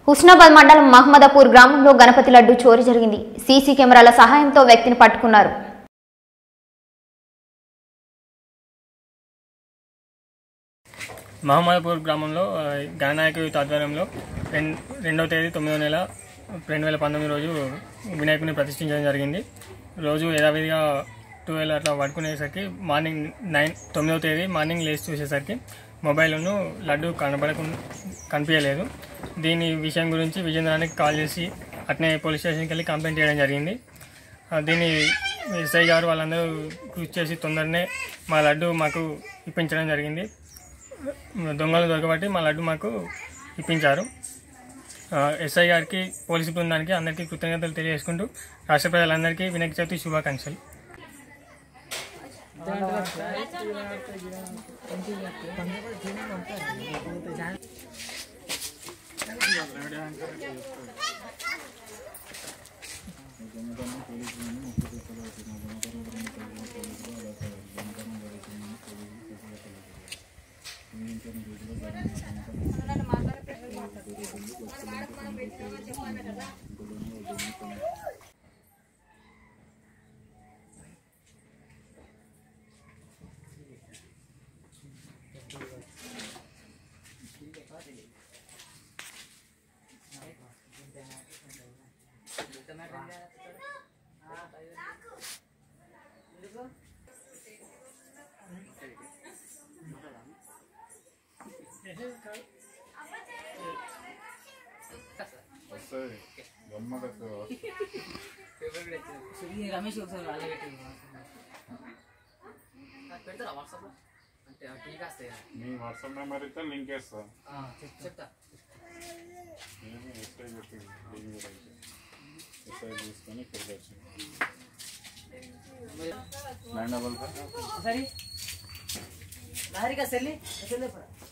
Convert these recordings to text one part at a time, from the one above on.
హుస్నాబాద్ మండలం మహమ్మదాపూర్ గ్రామంలో గణపతి లడ్డు చోరీ జరిగింది సీసీ కెమెరాల సహాయంతో వ్యక్తిని పట్టుకున్నారు మహమ్మద్పూర్ గ్రామంలో ఆ, గణనాయక యూత్ ఆధ్వర్యంలో రెం రెండవ తేదీ తొమ్మిదో నెల రెండు వేల పంతొమ్మిది రోజు వినాయకుని ప్రతిష్ఠించడం జరిగింది రోజు యథావిధిగా ట్వెల్వ్ అట్లా పడుకునేసరికి మార్నింగ్ నైన్ తొమ్మిదవ తేదీ మార్నింగ్ లేచి చూసేసరికి మొబైల్ను లడ్డు కనబడకుండా కనిపించలేదు దీని విషయం గురించి విజేంద్రానికి కాల్ చేసి అట్నే పోలీస్ స్టేషన్కి వెళ్ళి కంప్లైంట్ చేయడం జరిగింది ఆ, దీన్ని ఎస్ఐ గారు వాళ్ళందరూ కృషి చేసి తొందరనే మా లడ్డు మాకు ఇప్పించడం జరిగింది దొంగలు దొరకబట్టి మా లడ్డు మాకు ఇప్పించారు ఆ, ఎస్ఐ గారికి పోలీసు బృందానికి అందరికీ కృతజ్ఞతలు తెలియజేసుకుంటూ రాష్ట్ర ప్రజలందరికీ వినాయక చవితి శుభాకాంక్షలు వస్తుంది గమ్మత్తు ఈ రమేష్ ఒకసారి అలా పెట్టి పెడతారా వాట్సాప్లో అంటే టీవీ కాస్తాయి మీ వాట్సాప్ నెంబర్ ఇస్తే లింక్ వేస్తా చెప్తా నేను ఎస్ఐ పెట్టి డెలివరీ అయితే ఎస్ఐ తీసుకొని ఇక్కడికి వచ్చింది నైన్ డబల్ ఫైవ్ సరే లారీగా సెల్లి సెల్లి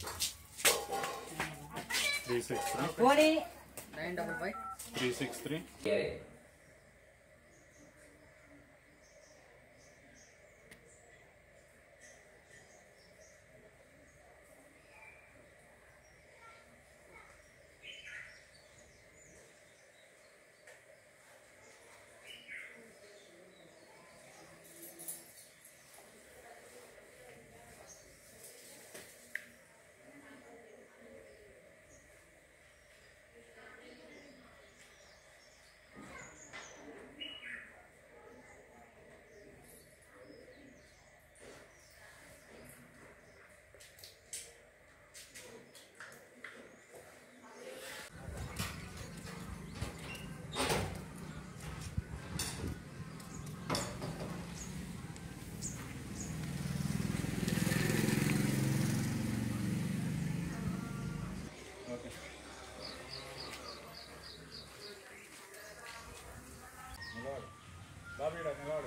త్రీ సిక్స్ త్రీ పోనీ nine double five three six three okay నిలబడు బాబీడా నిలబడు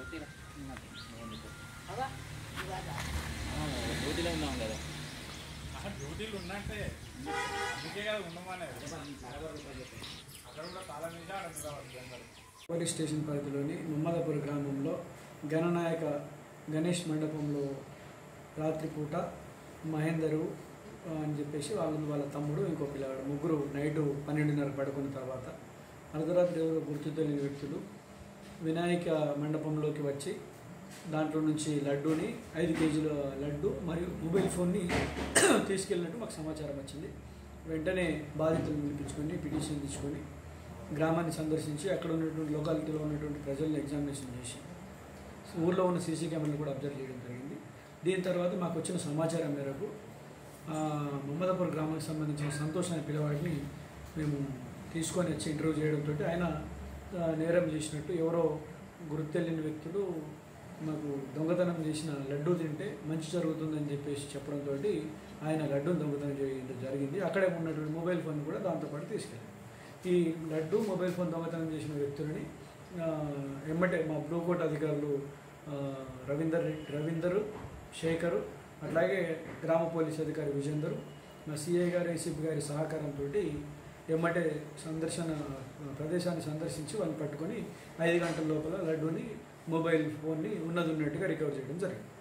డ్యూటీలో ఉన్నాం కదా డ్యూటీలు ఉన్నట్టే అందుకే కదా ఉండమనేది అక్కడ కూడా తాళం మీద ఆడ నిలబడు అందరూ పోలీస్ స్టేషన్ పరిధిలోని ముమ్మదపుర గ్రామంలో గణనాయక గణేష్ మండపంలో రాత్రిపూట మహేందరు ఆ, అని చెప్పేసి వాళ్ళ వాళ్ళ తమ్ముడు ఇంకో పిల్లవాడు ముగ్గురు నైటు పన్నెండున్నర పడుకున్న తర్వాత అర్ధరాత్రి ఎవరో గుర్తు తెలియని వ్యక్తులు వినాయక మండపంలోకి వచ్చి దాంట్లో నుంచి లడ్డూని ఐదు కేజీల లడ్డు మరియు మొబైల్ ఫోన్ని తీసుకెళ్ళినట్టు మాకు సమాచారం వచ్చింది వెంటనే బాధితులను పిలిపించుకొని పిటిషన్ తీసుకొని గ్రామాన్ని సందర్శించి అక్కడ ఉన్నటువంటి లొకాలిటీలో ఉన్నటువంటి ప్రజల్ని ఎగ్జామినేషన్ చేసి ఊర్లో ఉన్న సీసీ కెమెరాలు కూడా అబ్జర్వ్ చేయడం జరిగింది దీని తర్వాత మాకు వచ్చిన సమాచారం మేరకు ఆ, మమ్మదాపూర్ గ్రామానికి సంబంధించిన సంతోష్ అనే పిల్లవాడిని మేము తీసుకొని వచ్చి ఇంటర్వ్యూ చేయడంతో ఆయన ఆ, నేరం చేసినట్టు ఎవరో గుర్తు తెలియని వ్యక్తులు మాకు దొంగతనం చేసిన లడ్డూ తింటే మంచి జరుగుతుందని చెప్పేసి చెప్పడంతో ఆయన లడ్డూని దొంగతనం చేయడం జరిగింది అక్కడే ఉన్నటువంటి మొబైల్ ఫోన్ కూడా దాంతోపాటు తీసుకెళ్ళారు ఈ లడ్డు మొబైల్ ఫోన్ దొంగతనం చేసిన వ్యక్తులని ఆ, ఎమ్మటే మా బ్లూ కోట్ అధికారులు ఆ, రవీందర్ రెడ్డి రవీందరు శేఖరు అట్లాగే గ్రామ పోలీస్ అధికారి విజేందరు మా సిఐ గారు ఏసీపీ గారి సహకారంతో ఎమ్మటే సందర్శన ప్రదేశాన్ని సందర్శించి వాళ్ళని పట్టుకొని ఐదు గంటల లోపల లడ్డూని మొబైల్ ఫోన్ని ఉన్నది ఉన్నట్టుగా రికవర్ చేయడం జరిగింది